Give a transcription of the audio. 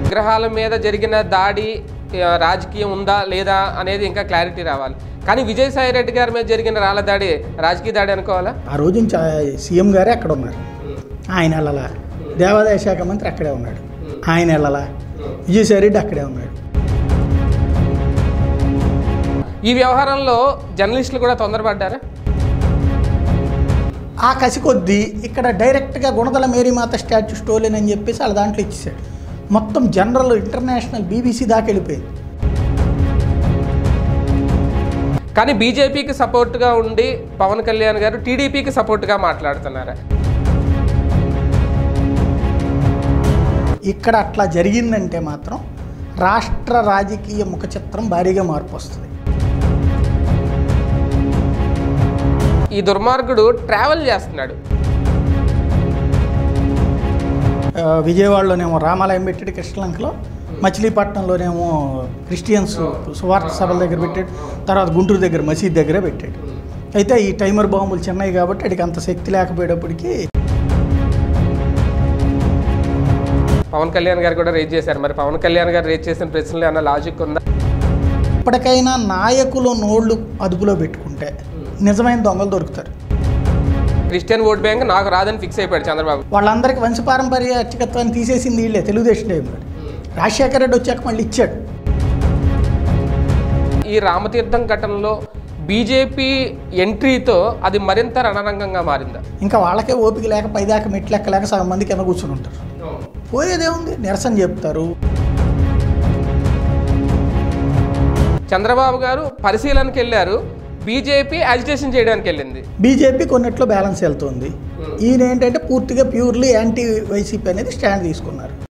విగ్రహాల మీద జరిగిన దాడి ఆ, రాజకీయం ఉందా లేదా అనేది ఇంకా క్లారిటీ రావాలి కానీ విజయసాయి రెడ్డి గారి మీద జరిగిన రాళ్ళ దాడి రాజకీయ దాడి అనుకోవాలా ఆ రోజు నుంచి ఆ సీఎం గారే అక్కడ ఉన్నారు ఆయన వెళ్ళలా దేవాదాయ శాఖ మంత్రి అక్కడే ఉన్నాడు ఆయన వెళ్ళలా విజయసాయి రెడ్డి అక్కడే ఉన్నాడు ఈ వ్యవహారంలో జర్నలిస్టులు కూడా తొందరపడ్డారా ఆ కసి కొద్దీ ఇక్కడ డైరెక్ట్గా గుణదల మేరీమాత స్టాచ్యూ స్టోలేన్ అని చెప్పేసి వాళ్ళ దాంట్లో ఇచ్చేసాడు మొత్తం జనరల్ ఇంటర్నేషనల్ బీబీసీ దాకా వెళ్ళిపోయింది కానీ బీజేపీకి సపోర్ట్గా ఉండి పవన్ కళ్యాణ్ గారు టీడీపీకి సపోర్ట్గా మాట్లాడుతున్నారా ఇక్కడ అట్లా జరిగిందంటే మాత్రం రాష్ట్ర రాజకీయ ముఖ చిత్రం భారీగా మార్పు వస్తుంది ఈ దుర్మార్గుడు ట్రావెల్ చేస్తున్నాడు ఆ, విజయవాడలోనేమో రామాలయం పెట్టాడు కృష్ణలంకలో మచిలీపట్నంలోనేమో క్రిస్టియన్స్ సువార్త సభల దగ్గర పెట్టాడు తర్వాత గుంటూరు దగ్గర మసీద్ దగ్గర పెట్టాడు అయితే ఈ టైమర్ బాంబులు చిన్నవి కాబట్టి వాడికి అంత శక్తి లేకపోయేటప్పటికి పవన్ కళ్యాణ్ గారు కూడా రేజ్ చేశారు మరి పవన్ కళ్యాణ్ గారు రేజ్ చేసిన ప్రశ్నలు ఏమన్నా లాజిక్ ఉందా ఇప్పటికైనా నాయకులు నోళ్ళు అదుపులో పెట్టుకుంటే నిజమైన దొంగలు దొరుకుతారు క్రిస్టియన్ ఓట్ బ్యాంక్ నాకు రాదని ఫిక్స్ అయిపోయాడు చంద్రబాబు వాళ్ళందరికీ వంశపారంపర్య అర్చకత్వాన్ని తీసేసింది వీళ్ళే తెలుగుదేశం టైంలో రాజశేఖర రెడ్డి వచ్చాక మళ్ళీ ఇచ్చాడు ఈ రామతీర్థం ఘటనలో బీజేపీ ఎంట్రీతో అది మరింత రణరంగంగా మారిందా ఇంకా వాళ్ళకే ఓపిక లేక పైదాకా మెట్లు ఎక్కలేక సగం మంది కింద కూర్చుని ఉంటారు పోయేదేముంది నిరసన చెప్తారు చంద్రబాబు గారు పరిశీలనకి వెళ్ళారు బీజేపీ అజిటేషన్ చేయడానికి వెళ్ళింది బీజేపీ కొన్నిట్లో బ్యాలెన్స్ వెళ్తుంది ఈయన ఏంటంటే పూర్తిగా ప్యూర్లీ యాంటీ వైసీపీ అనేది స్టాండ్ తీసుకున్నారు